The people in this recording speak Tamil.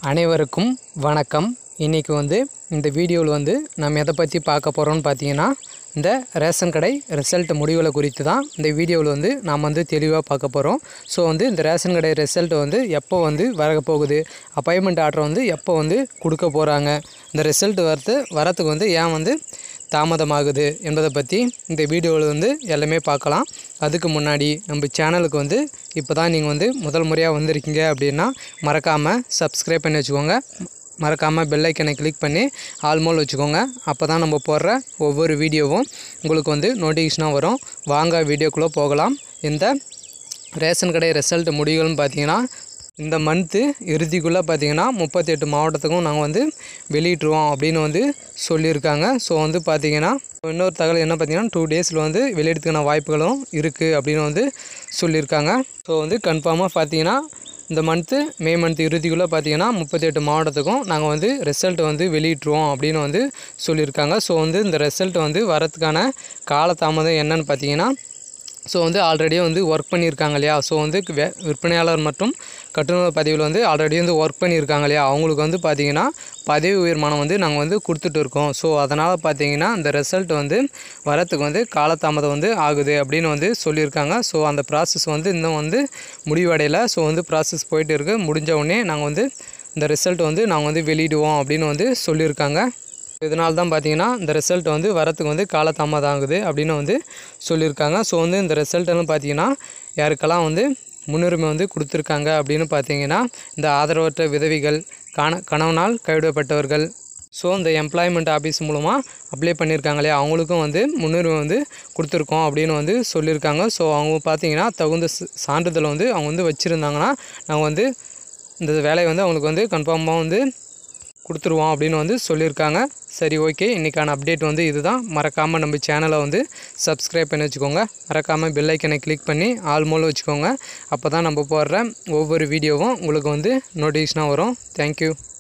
அனைவருக்கும் வணக்கம் இன்றைக்கி வந்து இந்த வீடியோவில் வந்து நம்ம எதை பற்றி பார்க்க போகிறோம்னு பார்த்தீங்கன்னா இந்த ரேஷன் கடை ரிசல்ட் முடிவுகளை குறித்து தான் இந்த வீடியோவில் வந்து நாம் வந்து தெளிவாக பார்க்க போகிறோம் ஸோ வந்து இந்த ரேஷன் கடை ரிசல்ட் வந்து எப்போ வந்து வர போகுது அப்பாயின்மெண்ட் ஆர்டர் வந்து எப்போ வந்து கொடுக்க போகிறாங்க இந்த ரிசல்ட் வரது வரத்துக்கு வந்து ஏன் வந்து தாமதமாகுது என்பதை பற்றி இந்த வீடியோவில் வந்து எல்லாமே பார்க்கலாம் அதுக்கு முன்னாடி நம்ம சேனலுக்கு வந்து இப்போ தான் நீங்கள் வந்து முதல் முறையாக வந்திருக்கீங்க அப்படின்னா மறக்காமல் சப்ஸ்கிரைப் பண்ணி வச்சுக்கோங்க மறக்காமல் பெல் ஐக்கனை கிளிக் பண்ணி ஆல்மோல் வச்சுக்கோங்க அப்போ தான் நம்ம போடுற ஒவ்வொரு வீடியோவும் உங்களுக்கு வந்து நோட்டிஃபிகேஷனாக வரும் வாங்க வீடியோக்குள்ளே போகலாம் இந்த ரேஷன் கடை ரிசல்ட் முடிவுகள்னு பார்த்தீங்கன்னா இந்த மந்த்து இறுதிக்குள்ளே பார்த்தீங்கன்னா முப்பத்தெட்டு மாவட்டத்துக்கும் நாங்கள் வந்து வெளியிட்டுருவோம் அப்படின்னு வந்து சொல்லியிருக்காங்க ஸோ வந்து பார்த்தீங்கன்னா இன்னொரு தகவல் என்ன பார்த்தீங்கன்னா டூ டேஸில் வந்து வெளியிடத்துக்கான வாய்ப்புகளும் இருக்குது அப்படின்னு வந்து சொல்லியிருக்காங்க ஸோ வந்து கன்ஃபார்மாக பார்த்தீங்கன்னா இந்த மந்த்து மே மந்த் இறுதிக்குள்ளே பார்த்தீங்கன்னா முப்பத்தெட்டு மாவட்டத்துக்கும் நாங்கள் வந்து ரிசல்ட் வந்து வெளியிட்டுருவோம் அப்படின்னு வந்து சொல்லியிருக்காங்க ஸோ வந்து இந்த ரிசல்ட் வந்து வரதுக்கான காலதாமதம் என்னன்னு பார்த்தீங்கன்னா ஸோ வந்து ஆல்ரெடியே வந்து ஒர்க் பண்ணியிருக்காங்க இல்லையா ஸோ வந்து வே- விற்பனையாளர் மற்றும் கட்டுநர் பதிவில் வந்து ஆல்ரெடி வந்து ஒர்க் பண்ணியிருக்காங்க இல்லையா அவங்களுக்கு வந்து பார்த்திங்கன்னா பதவி உயர்மானம் வந்து நாங்கள் வந்து கொடுத்துட்டு இருக்கோம் ஸோ அதனால் பார்த்தீங்கன்னா இந்த ரிசல்ட் வந்து வரத்துக்கு வந்து காலதாமதம் வந்து ஆகுது அப்படின்னு வந்து சொல்லியிருக்காங்க ஸோ அந்த ப்ராசஸ் வந்து இன்னும் வந்து முடிவடையலை ஸோ வந்து ப்ராசஸ் போயிட்டு இருக்கு முடிஞ்ச உடனே நாங்கள் வந்து இந்த ரிசல்ட் வந்து நாங்கள் வந்து வெளியிடுவோம் அப்படின்னு வந்து சொல்லியிருக்காங்க இதனால தான் பார்த்தீங்கன்னா இந்த ரிசல்ட் வந்து வரத்துக்கு வந்து காலதாமதம் ஆகுது அப்படின்னு வந்து சொல்லியிருக்காங்க ஸோ வந்து இந்த ரிசல்ட்டெல்லாம் பார்த்தீங்கன்னா யாருக்கெல்லாம் வந்து முன்னுரிமை வந்து கொடுத்துருக்காங்க அப்படின்னு பார்த்தீங்கன்னா இந்த ஆதரவற்ற விதவிகள் கண கணவனால் கைவிடப்பட்டவர்கள் ஸோ இந்த எம்ப்ளாய்மெண்ட் ஆஃபீஸ் மூலமாக அப்ளை பண்ணியிருக்காங்க இல்லையா அவங்களுக்கும் வந்து முன்னுரிமை வந்து கொடுத்துருக்கோம் அப்படின்னு வந்து சொல்லியிருக்காங்க ஸோ அவங்க பார்த்தீங்கன்னா தகுந்த ச- சான்றிதழ் வந்து அவங்க வந்து வச்சுருந்தாங்கன்னா நாங்கள் வந்து இந்த வேலையை வந்து அவங்களுக்கு வந்து கன்ஃபார்மாக வந்து கொடுத்துருவோம் அப்படின்னு வந்து சொல்லியிருக்காங்க சரி ஓகே இன்றைக்கான அப்டேட் வந்து இதுதான் மறக்காமல் நம்ம சேனலை வந்து சப்ஸ்கிரைப் பண்ணி வச்சுக்கோங்க மறக்காமல் பெல் ஐக்கனை கிளிக் பண்ணி ஆல் மூலம் வச்சுக்கோங்க அப்போ தான் நம்ம போடுற ஒவ்வொரு வீடியோவும் உங்களுக்கு வந்து நோட்டிஃபிகேஷனாக வரும் தேங்க்யூ